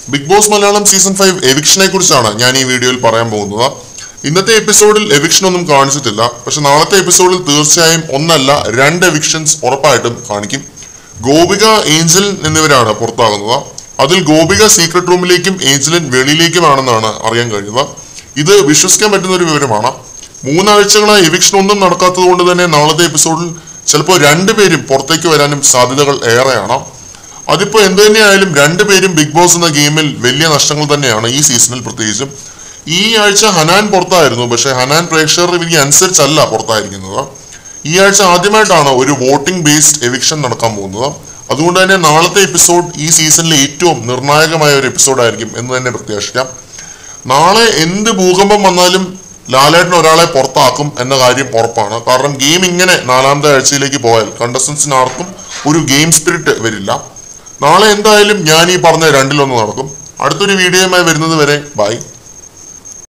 big boss Malayalam season five എവിക്ഷനെ കുറിച്ചാണ് ഞാൻ ഈ വീഡിയോയിൽ പറയാൻ പോകുന്നത് ഇന്നത്തെ എപ്പിസോഡിൽ എവിക്ഷൻ ഒന്നും കാണിച്ചിട്ടില്ല പക്ഷെ നാളത്തെ എപ്പിസോഡിൽ തീർച്ചയായും ഒന്നല്ല രണ്ട് എവിക്ഷൻസ് ഉറപ്പായിട്ടും കാണിക്കും ഗോപിക ഏഞ്ചൽ എന്നിവരാണ് പുറത്താകുന്നത് അതിൽ ഗോപിക സീക്രട്ട് റൂമിലേക്കും ഏഞ്ചലിൻ വെളിയിലേക്കുമാണെന്നാണ് അറിയാൻ കഴിയുന്നത് ഇത് വിശ്വസിക്കാൻ പറ്റുന്ന ഒരു വിവരമാണ് മൂന്നാഴ്ചകളായി എവിക്ഷൻ ഒന്നും നടക്കാത്തത് കൊണ്ട് തന്നെ നാളത്തെ എപ്പിസോഡിൽ ചിലപ്പോൾ രണ്ടുപേരും പുറത്തേക്ക് വരാനും സാധ്യതകൾ ഏറെയാണ് അതിപ്പോ എന്ത് തന്നെയായാലും രണ്ടുപേരും ബിഗ് ബോസ് എന്ന ഗെയിമിൽ വലിയ നഷ്ടങ്ങൾ തന്നെയാണ് ഈ സീസണിൽ പ്രത്യേകിച്ചും ഈ ആഴ്ച ഹനാൻ പുറത്തായിരുന്നു പക്ഷെ ഹനാൻ പ്രേക്ഷകരുടെ വിധി അനുസരിച്ചല്ല പുറത്തായിരിക്കുന്നത് ഈ ആഴ്ച ആദ്യമായിട്ടാണ് ഒരു വോട്ടിംഗ് ബേസ്ഡ് എവിക്ഷൻ നടക്കാൻ പോകുന്നത് അതുകൊണ്ട് തന്നെ നാളത്തെ എപ്പിസോഡ് ഈ സീസണിലെ ഏറ്റവും നിർണായകമായ ഒരു എപ്പിസോഡായിരിക്കും എന്ന് തന്നെ പ്രത്യാശിക്കാം നാളെ എന്ത് ഭൂകമ്പം വന്നാലും ലാലേട്ടൻ ഒരാളെ പുറത്താക്കും എന്ന കാര്യം ഉറപ്പാണ് കാരണം ഗെയിം ഇങ്ങനെ നാലാമത്തെ ആഴ്ചയിലേക്ക് പോയാൽ കണ്ടസ്റ്റൻസിന് ആർക്കും ഒരു ഗെയിം സ്പിരിറ്റ് വരില്ല നാളെ എന്തായാലും ഞാൻ ഈ പറഞ്ഞ രണ്ടിലൊന്ന് നടക്കും അടുത്തൊരു വീഡിയോയുമായി വരുന്നത് വരെ ബൈ